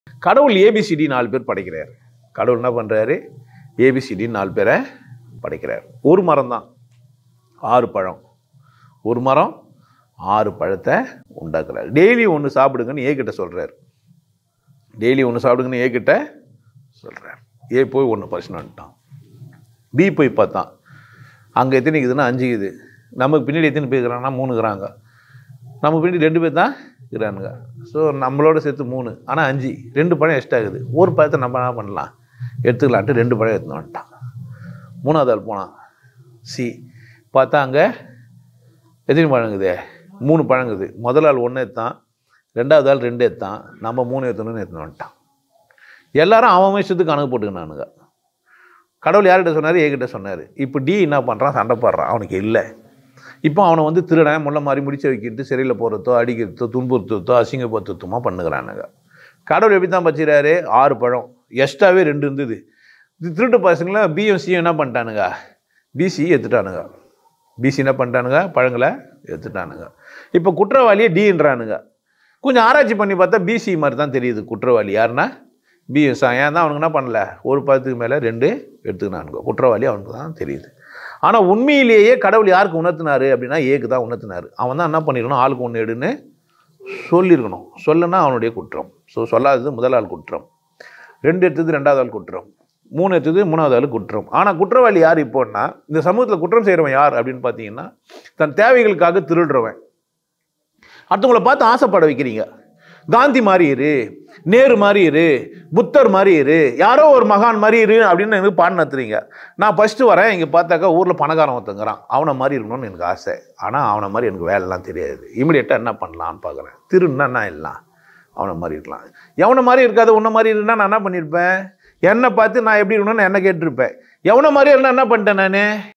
கடவுள் ஏபிசிடி நாலு பேர் படைக்கிறார் கடவுள் என்ன பண்ணுறாரு ஏபிசிடி நாலு பேரை படைக்கிறார் ஒரு மரம் தான் ஆறு பழம் ஒரு மரம் ஆறு பழத்தை உண்டாக்குறாரு டெய்லி ஒன்று சாப்பிடுங்கன்னு ஏ கிட்ட சொல்கிறார் டெய்லி ஒன்று சாப்பிடுங்கன்னு ஏ கிட்ட சொல்கிறார் ஏ போய் ஒன்று பர்சன் வந்துட்டான் பி போய் பார்த்தான் அங்கே எத்தனை இருக்குதுன்னா அஞ்சு இருக்குது நமக்கு பின்னாடி எத்தனை பேர் இருக்கிறாங்கன்னா மூணு இருக்கிறாங்க நமக்கு பின்னாடி ரெண்டு பேர் தான் இருக்கிறானுங்க ஸோ நம்மளோட சேர்த்து மூணு ஆனால் அஞ்சு ரெண்டு பழம் எக்ஸ்ட்ரா இருக்குது ஒரு பழத்தை நம்ம என்ன பண்ணலாம் எடுத்துக்கலான்ட்டு ரெண்டு பழம் எடுத்துன்னு வந்துட்டான் மூணாவது ஆள் போனான் சி பார்த்தா அங்கே எத்தனை பழங்குது மூணு பழங்குது முதல் ஆள் ஒன்று எடுத்தான் ரெண்டாவது ஆள் ரெண்டு எடுத்தான் நம்ம மூணு எடுத்தணும்னு எடுத்துன்னு வந்துட்டான் எல்லாரும் அவன் அவன் இஷ்டத்துக்கு கணக்கு போட்டுக்கினானுங்க கடவுள் யார்கிட்ட சொன்னார் ஏகிட்ட சொன்னார் இப்போ டி என்ன பண்ணுறான் சண்டை போடுறான் அவனுக்கு இல்லை இப்போ அவனை வந்து திருடன் முள்ள மாதிரி முடிச்சு வைக்கிட்டு சிறையில் போகிறதோ அடிக்கிறதோ துன்புறுத்துறதோ அசிங்கப்படுத்துறதுமா பண்ணுகிறானுங்க கடவுள் எப்படி தான் பச்சுறாரு ஆறு பழம் எக்ஸ்ட்ராவே ரெண்டு இருந்தது இது திருட்டு பசங்கள பிஎம் சிஎம் என்ன பண்ணிட்டானுங்க பிசி எடுத்துட்டானுங்க பிசி என்ன பண்ணிட்டானுங்க பழங்களை எடுத்துட்டானுங்க இப்போ குற்றவாளியே டின்றானுங்க கொஞ்சம் ஆராய்ச்சி பண்ணி பார்த்தா பிசி மாதிரி தான் தெரியுது குற்றவாளி யாருன்னா பிஎஸ் ஏன் தான் அவனுக்கு என்ன பண்ணல ஒரு பதத்துக்கு மேலே ரெண்டு எடுத்துக்கினானுங்க குற்றவாளி அவனுக்கு தான் தெரியுது ஆனால் உண்மையிலேயே கடவுள் யாருக்கு உணர்த்தினாரு அப்படின்னா ஏக்கு தான் உணர்த்தினாரு அவன் தான் என்ன பண்ணிருக்கணும் ஆளுக்கு ஒன்று எடுன்னு சொல்லியிருக்கணும் சொல்லனா அவனுடைய குற்றம் ஸோ சொல்லாதது முதல் ஆள் குற்றம் ரெண்டு எடுத்தது ரெண்டாவது ஆள் குற்றம் மூணு எடுத்தது மூணாவது ஆள் குற்றம் ஆனால் குற்றவாளி யார் இப்போன்னா இந்த சமூகத்தில் குற்றம் செய்கிறவன் யார் அப்படின்னு பார்த்தீங்கன்னா தன் தேவைகளுக்காக திருடுறவன் அடுத்தவங்களை பார்த்து ஆசைப்பட வைக்கிறீங்க காந்தி மாதிரி இரு நேரு மாதிரி இரு புத்தர் மாதிரி இரு யாரோ ஒரு மகான் மாதிரி இரு அப்படின்னு எனக்கு பாடம் நடத்துறீங்க நான் ஃபஸ்ட்டு வரேன் இங்கே பார்த்தாக்கா ஊரில் பணக்காரன் ஒருத்தங்கிறான் அவனை மாதிரி இருக்கணும்னு எனக்கு ஆசை ஆனால் அவனை மாதிரி எனக்கு வேலைலாம் தெரியாது இமிடியேட்டாக என்ன பண்ணலான்னு பார்க்குறேன் திருன்னா என்ன இல்லை அவனை மாதிரி இருக்கலாம் எவனை மாதிரி இருக்காது உன்ன மாதிரி இருந்தால் நான் என்ன பண்ணியிருப்பேன் என்னை பார்த்து நான் எப்படி இருக்கணும்னு என்ன கேட்டிருப்பேன் எவனை மாதிரி இருந்தால் என்ன பண்ணிட்டேன் நான்